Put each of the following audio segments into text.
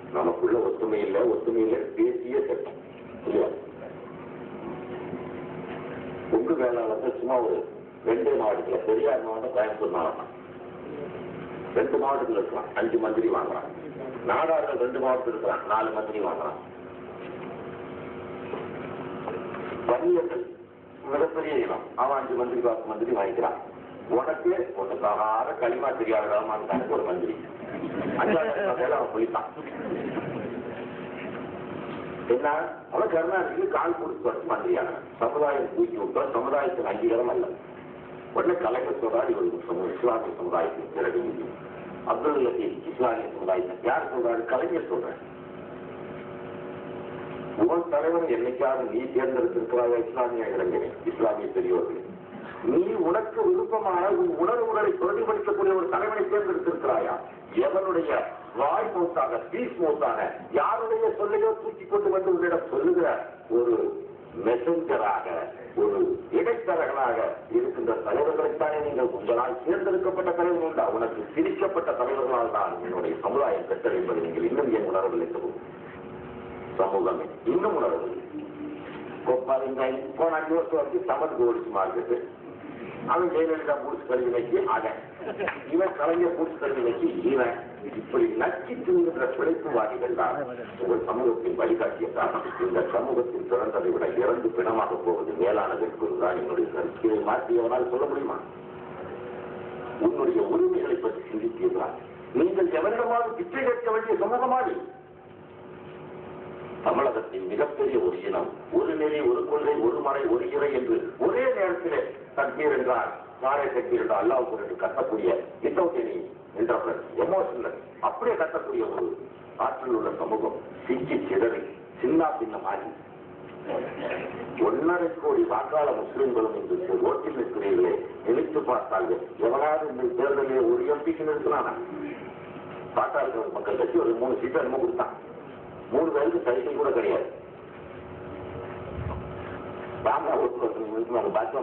நமக்குள்ள ஒத்துமை இல்லை ஒத்துமை இல்லை தேசிய சட்டம் இல்லையா உங்க வேளாளர்கள் சும்மா ஒரு ரெண்டே மாவட்டத்துல பெரியார் மாவட்டம் கோயம்புத்தூர் மாவட்டம் ரெண்டு மாவட்டத்தில் இருக்கலாம் அஞ்சு மந்திரி வாங்கலாம் நாடார்கள் ரெண்டு மாவட்டத்தில் இருக்கலாம் நாலு மந்திரி வாங்கலாம் வன்னியர்கள் மிகப்பெரிய இனம் அவன் அஞ்சு மந்திரி பத்து மந்திரி வாங்கிக்கிறான் உனக்கு ஒண்ணுக்காக களிமா தெரியாத ரஹ்மான் ஒரு மந்திரி அஞ்சாவது வேலை அவன் போயிட்டான் என்ன அவன் கருணாநிதிக்கு கால் கொடுத்து வச்சு மந்திரியான சமுதாயம் தூக்கி விட்டோம் சமுதாயத்தின் அங்கீகாரம் அல்ல உடனே கலைஞர் சொல்றாரு இவர் சமூக இஸ்லாமிய சமுதாயத்தின் பிறகு அப்துல் லத்தீப் இஸ்லாமிய சமுதாயத்தின் யார் சொல்றாரு கலைஞர் சொல்றாரு உன் தலைவன் என்னைக்காவது நீ தேர்ந்தெடுத்திருக்கிறாயா இஸ்லாமிய இளைஞரே இஸ்லாமிய பெரியோர்களே நீ உனக்கு விருப்பமான உன் உணர்வுகளை பிரதிபலிக்கக்கூடிய ஒரு தலைவனை தேர்ந்தெடுத்திருக்கிறாயா எவனுடைய வாய் மூத்தாக பீஸ் மூத்தாக யாருடைய சொல்லையோ தூக்கி கொண்டு வந்து உன்னிடம் சொல்லுகிற ஒரு மெசஞ்சராக ஒரு இடைத்தரகனாக இருக்கின்ற தலைவர்களைத்தானே நீங்கள் உங்களால் தேர்ந்தெடுக்கப்பட்ட தலைவர்கள் தான் உனக்கு திரிக்கப்பட்ட தலைவர்களால் தான் என்னுடைய சமுதாயம் பெற்றது என்பதை நீங்கள் இன்னும் ஏன் உணரவில்லை சொல்லுவோம் சமூகமே இன்னும் உணரவில்லை இந்த போன அஞ்சு வருஷம் வரைக்கும் சமத்துக்கு ஓடிச்சு மார்க்கெட்டு அவன் ஜெயலலிதா பூடிச்சு கல்வி வச்சு அவன் இவன் கலைஞர் பூடிச்சு கல்வி வச்சு இவன் இப்படி நச்சு தின்கின்ற பிழைப்புவாதிகள் தான் உங்கள் சமூகத்தின் வழிகாட்டிய காரணம் இந்த சமூகத்தின் பிறந்ததை விட இறந்து பிணமாக போவது மேலானது என்பதுதான் என்னுடைய கருத்து இதை மாற்றியவனால் சொல்ல முடியுமா உன்னுடைய உரிமைகளை பற்றி சிந்தித்தீர்களா நீங்கள் எவரிடமாவது பிச்சை கேட்க வேண்டிய சமூகமாடி தமிழகத்தின் மிகப்பெரிய ஒரு இனம் ஒரு நெறி ஒரு கொள்கை ஒரு மறை ஒரு இறை என்று ஒரே நேரத்திலே தக்பீர் என்றால் நாரே தக்பீர் என்றால் அல்லாவுக்கு என்று கட்டக்கூடிய வித்தவுட் என்றவர் எமோஷனல் அப்படியே கட்டக்கூடிய ஒரு ஆற்றல் உள்ள சமூகம் சிக்கி சிதறி சின்ன பின்னமாகி ஒன்னரை கோடி வாக்காள முஸ்லிம்களும் இன்று ரோட்டில் நிற்கிறீர்களே நினைத்து பார்த்தார்கள் எவனாவது இந்த தேர்தலில் ஒரு எம்பிக்கு நிறுத்தினானா பாட்டா இருக்கிற மக்கள் கட்சி ஒரு மூணு சீட்டு என்னமோ கொடுத்தான் மூணு பேருக்கு சைக்கிள் கூட கிடையாது ராமா ஓட்டு நாங்கள் பாத்ரூம்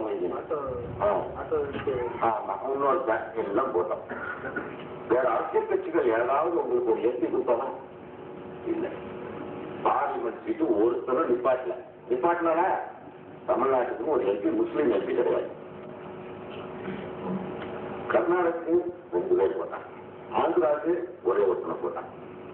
ஆமா இன்னொரு எல்லாம் போட்டோம் வேற அரசியல் கட்சிகள் ஏதாவது உங்களுக்கு ஒரு எம்பி கொடுத்தோம் இல்லை பார்லிமெண்ட் சீட்டு ஒருத்தரும் நிப்பாட்டல நிப்பாட்டினால தமிழ்நாட்டுக்கு ஒரு எம்பி முஸ்லீம் எம்பி கிடையாது கர்நாடகத்துக்கு ரெண்டு பேர் போட்டான் ஆந்திராவுக்கு ஒரே ஒருத்தனை போட்டான்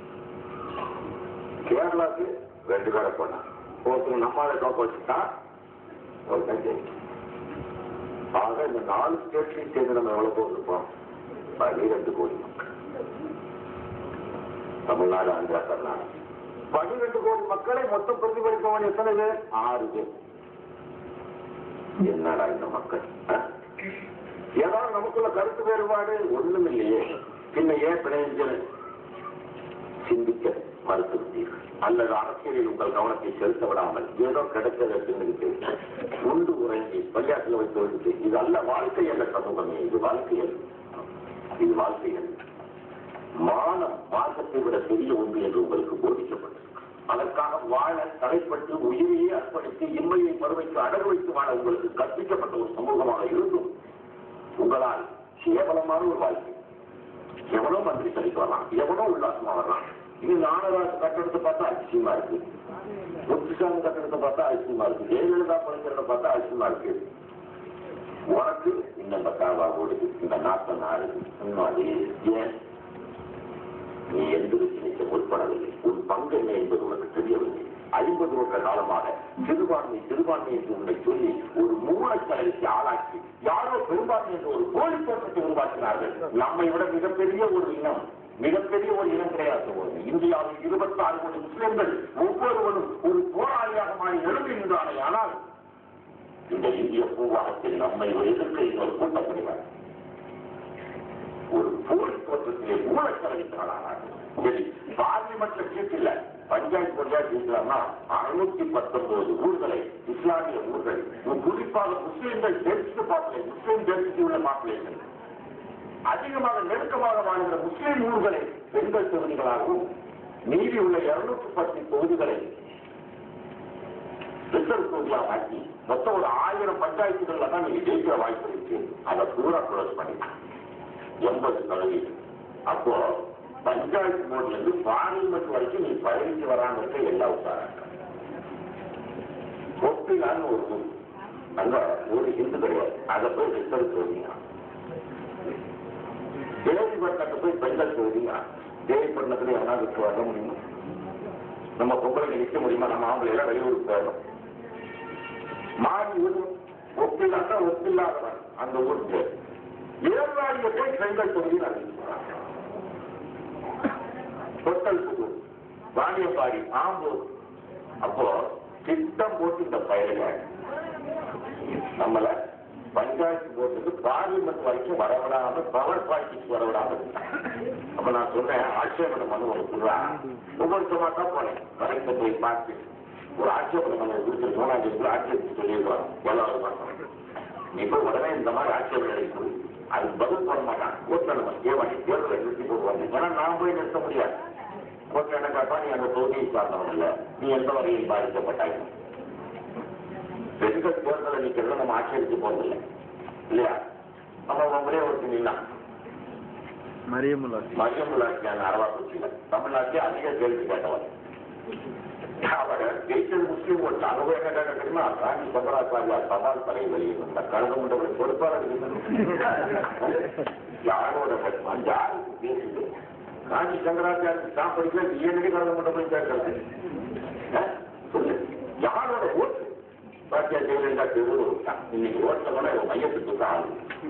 கேரளாவுக்கு ரெண்டு பேரை போட்டான் ஒருத்தர் நம்மளால தோக்க வச்சுட்டான் ஒருத்தன் ஜெயிச்சு ஆக இந்த நாலு ஸ்டேட்லையும் சேர்ந்து நம்ம எவ்வளவு போட்டிருப்போம் பனிரெண்டு கோடி மக்கள் தமிழ்நாடு ஆந்திரா கர்நாடகா பனிரெண்டு கோடி மக்களை மொத்தம் பிரதிபலிப்பவன் எத்தனை பேர் ஆறு பேர் என்னடா இந்த மக்கள் ஆ? ஏதாவது நமக்குள்ள கருத்து வேறுபாடு ஒண்ணும் இல்லையே பின்ன ஏன் பிணைஞ்சல் சிந்திக்க மறுத்துவிட்டீர்கள் அல்லது அரசியலில் உங்கள் கவனத்தை செலுத்த விடாமல் ஏதோ கிடைத்ததை தின்னுகிட்டு உண்டு உறங்கி பள்ளியாட்டில் வைத்து விட்டு இது அல்ல வாழ்க்கை அல்ல சமூகமே இது வாழ்க்கையல் இது வாழ்க்கையல் மானம் மார்க்கத்தை விட பெரிய ஒன்று என்று உங்களுக்கு போதிக்கப்பட்டது அதற்காக வாழ தலைப்பட்டு உயிரையே அர்ப்பணித்து இம்மையை மறுமைக்கு அடகு வைத்து வாழ உங்களுக்கு கற்பிக்கப்பட்ட ஒரு சமூகமாக இருந்தும் உங்களால் கேவலமான ஒரு வாழ்க்கை எவனோ மந்திரி சபைக்கு வரலாம் எவனோ உல்லாசமா வரலாம் இது நானராஜ் கட்டடத்தை பார்த்தா அதிசயமா இருக்கு முத்துசாமி கட்டடத்தை பார்த்தா அதிசயமா இருக்கு ஜெயலலிதா பணிக்கிறத பார்த்தா அதிசயமா இருக்கு உனக்கு இந்த பத்தாவா ஓடுது இந்த நாட்டம் நாடுது இன்னும் அது ஏன் நீ எந்திரிச்சு நிற்க முற்படவில்லை உன் பங்கு என்ன என்பது உனக்கு தெரியவில்லை ஐம்பது வருட காலமாக சிறுபான்மை சிறுபான்மை என்று உன்னை சொல்லி ஒரு மூலக்கலைக்கு ஆளாக்கி யாரோ பெரும்பான்மை என்று ஒரு போலி தோற்றத்தை உருவாக்கினார்கள் நம்மை விட மிகப்பெரிய ஒரு இனம் மிகப்பெரிய ஒரு இனம் கிடையாது சகோதரி. இந்தியாவில் இருபத்தி ஆறு கோடி முஸ்லிம்கள் ஒவ்வொருவரும் ஒரு போராளியாக மாறி எழுதுகின்றானே ஆனால் இந்த இந்திய பூவாகத்தில் நம்மை எதிர்க்க இன்னொரு கூட்டம் முடிவார் ஒரு போலி தோற்றத்திலே மூலக்கலைக்கிறார்கள் சரி பார்லிமெண்ட்ல சீட் இல்ல பஞ்சாயத்து பஞ்சாயத்து சீட்லன்னா அறுநூத்தி பத்தொன்பது ஊர்களை இஸ்லாமிய ஊர்கள் குறிப்பாக முஸ்லிம்கள் டென்சிட்டி பாப்புலேஷன் முஸ்லிம் டென்சிட்டி உள்ள பாப்புலேஷன் அதிகமாக நெருக்கமாக வாழ்கிற முஸ்லிம் ஊர்களை பெண்கள் தொகுதிகளாகவும் மீதி உள்ள இருநூத்தி பத்து தொகுதிகளை ரிசர்வ் தொகுதியாக ஆக்கி மொத்தம் ஒரு ஆயிரம் பஞ்சாயத்துகள்ல தான் நீங்க ஜெயிக்கிற வாய்ப்பு இருக்கு அதை பூரா க்ளோஸ் பண்ணிட்டாங்க எண்பது சதவீதம் அப்போ பஞ்சாயத்து போர்டுல இருந்து பார்லிமெண்ட் வரைக்கும் நீ பழகிட்டு வராம இருக்க எல்லா உத்தாராட்டம் ஒப்பிலான்னு ஒரு ஊர் அங்க ஒரு ஹிந்து கிடையாது அதை போய் ரிசர்ச் வருவீங்க தேவிப்பட்டினத்தை போய் பெண்கள் சொல்வீங்க தேவிப்பட்டினத்துல எவனா விட்டு வர முடியுமா நம்ம பொம்பளைக்கு நிக்க முடியுமா நம்ம ஆம்பளை எல்லாம் வெளியூருக்கு போயிடும் மாறி ஊர் ஒப்பில்லாத ஒப்பில்லாதவன் அந்த ஊருக்கு ஏழாயிரம் போய் பெண்கள் சொல்லி பொட்டல் புது வாணியப்பாடி ஆம்பூர் அப்போ திட்டம் போட்டு இந்த பயலுங்க நம்மள பஞ்சாயத்து போர்டுக்கு பார்லிமெண்ட் வரைக்கும் வரவிடாம பவர் பாலிட்டிக்ஸ் வரவிடாம இருந்தாங்க. அப்ப நான் சொன்னேன் ஆட்சேபனை மனு ஒன்று சொல்றா ஒவ்வொருத்தமா தான் போனேன் கரெக்ட போய் பார்த்து ஒரு ஆட்சேபனை மனு கொடுத்து மூணாம் தேதி ஆட்சேபிச்சு சொல்லிடுவாங்க எல்லாரும் பார்க்கணும் நீ போய் உடனே இந்த மாதிரி ஆட்சேபனை அளிக்கும் அது பதில் போட மாட்டான் கோர்ட்ல நம்ம தேவாண்டி தேர்தலை நிறுத்தி போடுவாங்க ஏன்னா நான் போய் நிறுத்த முடியாது கோர்ட்ல என்ன கேட்டா நீ அந்த தொகுதியை சார்ந்தவன் இல்ல நீ எந்த வகையில் பாதிக்கப்பட்டாய் பெண்கள் தேர்தலை நிற்கிறத நம்ம ஆட்சேபித்து போறதில்லை இல்லையா நம்ம ஒரே ஒரு நின்னா மரியமுல்லா மரியமுள்ளாக்கியான அரவாக்குச்சியில தமிழ்நாட்டிலே அதிக கேள்வி கேட்டவன் அவர் ஜெயிச்சது முஸ்லீம் ஓட்டு அங்க போய் என்ன கேட்க தெரியுமா காந்தி சங்கராச்சாரியா சவால் தலை வெளியிட்டு கழகம் கொண்டவரை பொறுப்பாளர் யாரோட அந்த யாருக்கு பேசுது காந்தி சங்கராச்சாரியருக்கு தான் படிக்கல ஏனடி கழகம் கொண்டவரை கேட்கறது அஹ்? சொல்லு யாரோட ஓட்டு பாத்தியா ஜெயலலிதா தெருவு விட்டான் இன்னைக்கு ஓட்டுல கூட மையத்துக்கு ஆளு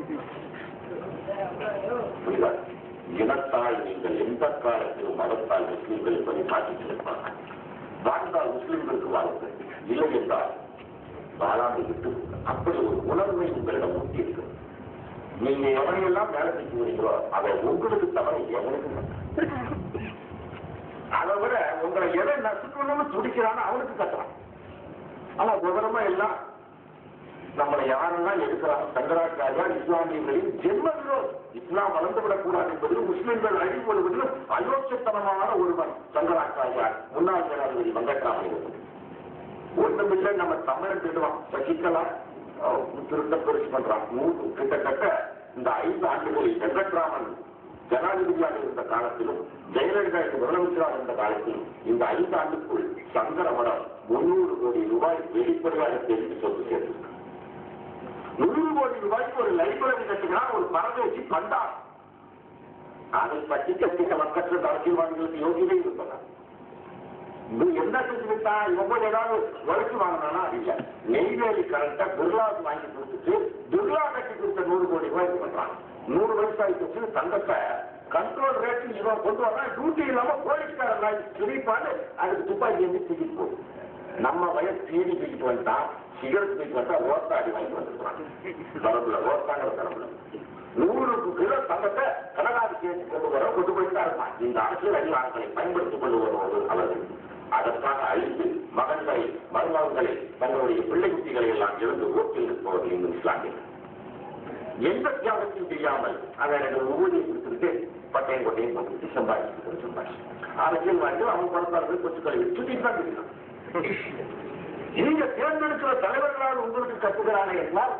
புரியுதா இனத்தால் நீங்கள் எந்த காலத்திலும் மதத்தால் முஸ்லீம்கள் என்பதை மாற்றிட்டு இருப்பாங்க வாழ்ந்தால் முஸ்லீம்களுக்கு வாழ்க்கை இல்லை என்றால் வாழாமை விட்டு அப்படி ஒரு உணர்வை உங்களிடம் ஊட்டி இருக்கு நீங்க எவனையெல்லாம் மேல தூக்கி வரீங்களோ அதை உங்களுக்கு தவறை எவனுக்கு அதை விட உங்களை எதை நசுக்கணும்னு துடிக்கிறான்னு அவனுக்கு கத்துறான் ஆனா விவரமா எல்லாம் நம்மளை யாரெல்லாம் எடுக்கிறாங்க சங்கராச்சாரியா இஸ்லாமியர்களின் ஜென்ம விரோதம் இஸ்லாம் வளர்ந்துவிடக் கூடாது என்பதில் முஸ்லிம்கள் அழிவுவதிலும் அயோக்கியத்தனமான ஒருவன் சங்கராச்சாரியா முன்னாள் ஜனாதிபதி வெங்கட்ராமன் ஒண்ணுமில்லை நம்ம தமிழன் திருடுவான் சசிகலா அஹ், திருத்த பெருசு பண்றான் நூறு கிட்டத்தட்ட இந்த ஐந்து ஆண்டுகளில் வெங்கட்ராமன் ஜனாதிபதியாக இருந்த காலத்திலும் ஜெயலலிதா என்று முதலமைச்சராக இருந்த காலத்திலும் இந்த ஐந்து ஆண்டுக்குள் சங்கரமடம் முன்னூறு கோடி ரூபாய் வெளிப்படையாக தெரிந்து சொத்து சேர்த்திருக்கிறார் நூறு கோடி ரூபாய்க்கு ஒரு லைப்ரரி கட்டுகிறான் ஒரு பரதேசி பண்டார் அதை பற்றி கட்டிக்க மக்கள் அரசியல்வாதிகளுக்கு யோகியதை இருப்பதா இது என்ன செஞ்சு விட்டா இவன் போய் ஏதாவது உழைச்சு வாங்கினானா அது இல்ல நெய்வேலி கரண்ட பிர்லாவுக்கு வாங்கி கொடுத்துட்டு பிர்லா கட்டி கொடுத்த நூறு கோடி ரூபாய் இது பண்றான் நூறு வயசாகி வச்சு தங்கத்தை கண்ட்ரோல் ரேட் இவன் கொண்டு வரான் டியூட்டி இல்லாம போலீஸ்காரன் வாங்கி திரிப்பான்னு அதுக்கு துப்பாக்கி வந்து தூக்கிட்டு போகுது நம்ம வயசு தீனி தூக்கிட்டு வந்துட்டான் சிகரெட் தூக்கிட்டு வந்தா ரோட்டா அடி வாங்கி வந்துருக்கான் தரப்புல ரோட்டாங்கிற தரப்புல நூறு கிலோ தங்கத்தை கனகாதி கேட்டு கொண்டு வர கொண்டு போயிட்டு தான் இருப்பான் இந்த அரசியல் அதிகாரங்களை பயன்படுத்திக் கொண்டு வருவது அவர்கள் அதற்காக அழித்து மகன்களை மருமகன்களை தங்களுடைய பிள்ளை குட்டிகளை எல்லாம் இருந்து ஓட்டில் இருப்பவர்கள் இந்த இஸ்லாமியர்கள் எந்த தியாகத்தையும் செய்யாமல் அதை எனக்கு ஊதியை கொடுத்துட்டு பட்டையும் கொட்டையும் போட்டு சம்பாதிச்சு சம்பாதிச்சு அரசியல்வாதிகள் அவங்க பணத்தார்கள் கொச்சுக்களை சுற்றி தான் இருக்கிறான் நீங்க தேர்ந்தெடுக்கிற தலைவர்களால் உங்களுக்கு கட்டுகிறானே என்றால்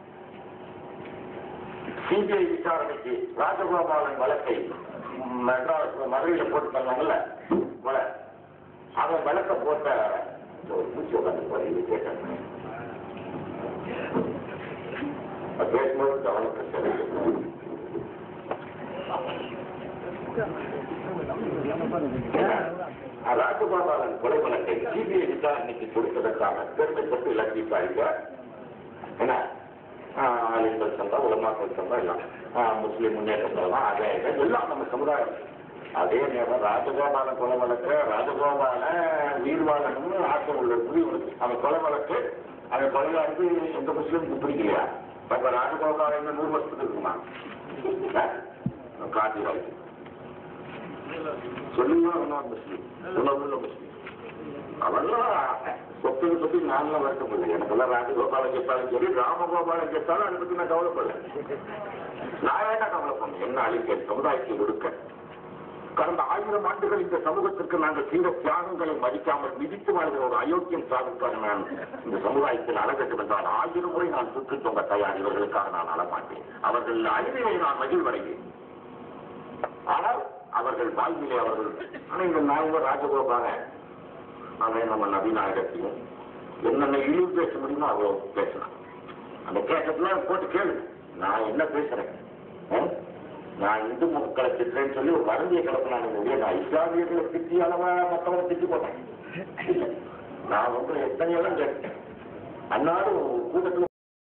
சிபிஐ விசாரணைக்கு ராஜகோபாலன் வழக்கை மெட்ராஸ் மதுரையில போட்டு தந்தாங்கல்ல கொலை அவன் வழக்க போட்ட ஒரு பூச்சி உட்காந்து போறீங்க கேட்டேன் அது பேசும்போது கவனத்தை செலுத்தணும். ராஜகோபாலன் கொலை வழக்கை சிபிஐ விசாரணைக்கு கொடுத்ததற்காக பெருமைப்பட்டு இலக்கிப்பாங்க என்ன ஆலிம்கள் சந்தா உலமாக்கள் சந்தா எல்லாம் ஆஹ் முஸ்லிம் முன்னேற்ற சங்கம் அதே இது எல்லாம் நம்ம சமுதாயம் அதே நேரம் ராஜகோபால கொலை வழக்கு ராஜகோபால வீர்வாளனும் ஆசை உள்ள புலி உனக்கு அவன் கொலை வழக்கு அவன் கொலையாருக்கு எந்த முஸ்லீமுக்கு பிடிக்கலையா அப்ப ராஜகோபால இன்னும் நூறு வருஷத்துக்கு இருக்குமா காட்டி வாய்ப்பு சொல்லுங்க அவன் முஸ்லீம் உணவுள்ள முஸ்லீம் அவெல்லாம் சொத்தை பத்தி நான்லாம் வருத்தப்படல எனக்கெல்லாம் ராஜகோபாலம் கேட்டாலும் சரி ராமகோபாலம் கேட்டாலும் அதை பத்தி நான் கவலைப்படல நான் என்ன கவலைப்படணும் என்ன அழிக்க சமுதாயத்தை கொடுக்க கடந்த ஆயிரம் ஆண்டுகள் இந்த சமூகத்திற்கு நாங்கள் செய்த தியாகங்களை மதிக்காமல் மிதித்து வாழ்கிற ஒரு அயோக்கியம் சாதிக்காக நான் இந்த சமுதாயத்தில் அழகட்டும் என்றால் ஆயிரம் முறை நான் சுற்றி தொங்க தயார் இவர்களுக்காக நான் அழமாட்டேன் அவர்கள் அழிவினை நான் மகிழ்வடைவேன் ஆனால் அவர்கள் வாழ்விலே அவர்கள் ஆனா இந்த நாயகர் ராஜகோபால அவன் நம்ம நவீனாயகத்தையும் என்னென்ன இழிவு பேச முடியுமோ அவ்வளோ பேசலாம் அந்த கேட்டதுல போட்டு கேளு நான் என்ன பேசுறேன் ஆ? நான் இந்து மக்களை திட்டுறேன்னு சொல்லி ஒரு மருந்தியை கிளப்பினாங்க ஒழிய நான் இஸ்லாமியர்களை திட்டி அளவா மக்களை திட்டி போட்டேன் இல்ல. நான் வந்து எத்தனையெல்லாம் கேட்டேன் அன்னாலும் கூட்டத்தில்